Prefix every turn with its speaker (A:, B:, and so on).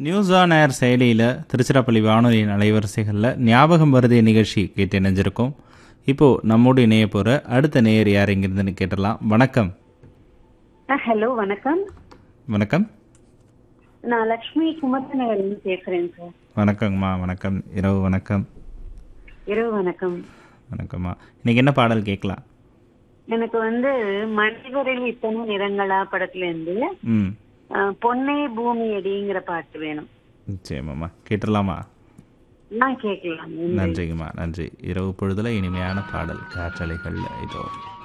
A: news on air செயலியில் திருச்சிராப்பள்ளி வானொலியின் அலைவரிசைகளில் ஞாபகம் வருதே நிகழ்ச்சி கேட்டு இணைஞ்சிருக்கோம் இப்போது நம்மோடு இணைய போகிற அடுத்த நேயர் யார் எங்கிருந்துன்னு கேட்டலாம் வணக்கம்
B: ஹலோ வணக்கம்
A: வணக்கம்
B: நான் லக்ஷ்மி குமரநகர்லேருந்து பேசுறேன் சார்
A: வணக்கங்கம்மா வணக்கம் இரவு வணக்கம்
B: இரவு வணக்கம்
A: வணக்கம்மா இன்னைக்கு என்ன பாடல் கேட்கலாம்
B: எனக்கு வந்து மனிதரில் இத்தனை நிறங்களா படத்துல இருந்து
A: ம்
B: அஹ், பொன்னே பூமி அடிங்கிற பாட்டு வேணும்
A: நிச்சயமாம்மா கேட்டுடலாமா
B: நான் கேட்கலாம்
A: நன்றிங்கம்மா நன்றி இரவு பொழுதுல இனிமையான பாடல் காற்றலைகளில் இதோ